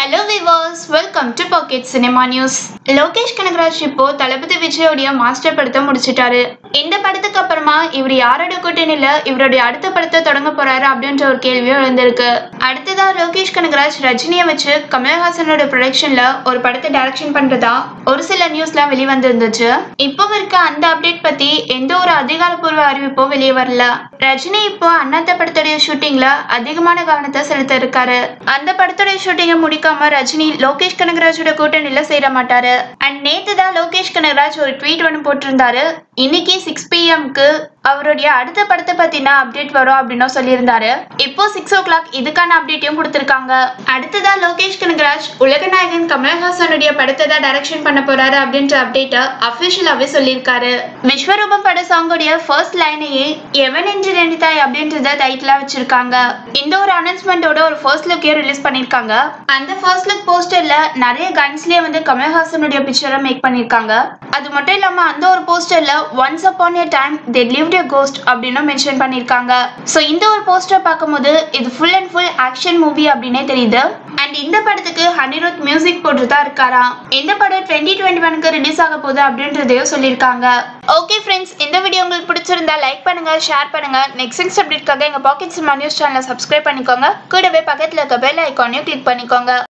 hello viewers welcome to Pocket Cinema News Lokesh Kanagaraj இப்போ Thalapathy விஜயோடைய master படத்தை முடிச்சிட்டாரு இந்த படத்துக்கு அப்புறமா இவர் யாரோட கூட்டணியில இவருடைய அடுத்த படத்தை தொடங்க போறாரு அப்படின்ற ஒரு கேள்வியும் எழுந்திருக்கு அடுத்ததா லோகேஷ் கனகராஜ் ரஜினியை வச்சு கமல்ஹாசனோட ப்ரொடக்ஷன்ல ஒரு படத்தை டைரக்ஷன் பண்றதா ஒரு சில நியூஸ்லாம் வெளிவந்திருந்துச்சு இப்போ இருக்க அந்த அப்டேட் பத்தி எந்த ஒரு அதிகாரப்பூர்வ அறிவிப்பும் வெளியே வரல ரஜினி இப்போ அண்ணாத்த படத்துடைய ஷூட்டிங்ல அதிகமான கவனத்தை செலுத்த இருக்காரு அந்த படத்துடைய ஷூட்டிங்கை முடிக்காம ரஜினி லோகேஷ் கனகராஜோட கூட்டணியில சேர மாட்டாரு அண்ட் நேத்து தான் லோகேஷ் கனகராஜ் ஒரு ட்வீட் ஒன்று போட்டிருந்தாரு இன்னைக்கு சிக்ஸ் பிஎம்க்கு அவருடைய அடுத்த படத்தை பத்தின அப்டேட் வரும் அப்படின்னு சொல்லியிருந்தாரு இப்போ சிக்ஸ் ஓ கிளாக் இதுக்கான அப்டேட்டையும் கொடுத்திருக்காங்க அடுத்ததா லோகேஷ் கனகராஜ் உலகநாயகன் கமல்ஹாசனுடைய படத்தை தான் டைரக்ஷன் பண்ண போறாரு அப்படின்ற அப்டேட்டை அபிஷியலாவே சொல்லியிருக்காரு விஸ்வரூபம் பட சாங்கோடைய ஃபர்ஸ்ட் லைனையே எவன் என்று நினைத்தாய் அப்படின்றத டைட்டிலா வச்சிருக்காங்க இந்த ஒரு அனௌன்ஸ்மெண்டோட ஒரு ஃபர்ஸ்ட் லுக்கே ரிலீஸ் பண்ணிருக்காங்க அந்த ஃபர்ஸ்ட் லுக் போஸ்டர்ல நிறைய கன்ஸ்லயே வந்து கமல்ஹாசனுடைய பிக்சரை மேக் பண்ணிருக்காங்க அது மட்டும் இல்லாம அந்த ஒரு போஸ்டர்ல once upon a time they lived a ghost அப்படின்னு மென்ஷன் பண்ணிருக்காங்க ஸோ இந்த ஒரு போஸ்டர் பார்க்கும்போது இது full and full action movie அப்படின்னே தெரியுது அண்ட் இந்த படத்துக்கு அனிருத் மியூசிக் போட்டு தான் இருக்காராம் இந்த படம் டுவெண்ட்டி டுவெண்ட்டி ஒனுக்கு ரிலீஸ் ஆக போகுது அப்படின்றதையும் சொல்லியிருக்காங்க ஓகே ஃப்ரெண்ட்ஸ் இந்த வீடியோ உங்களுக்கு பிடிச்சிருந்தா லைக் பண்ணுங்க ஷேர் பண்ணுங்க நெக்ஸ்ட் நெக்ஸ்ட் அப்டேட்காக எங்க பாக்கெட் சினிமா நியூஸ் சேனலை சப்ஸ்கிரைப் பண்ணிக்கோங்க கூடவே பக்கத்தில் இருக்க பெல் ஐக்கானையும் கிளிக் பண்ணிக்கோங்க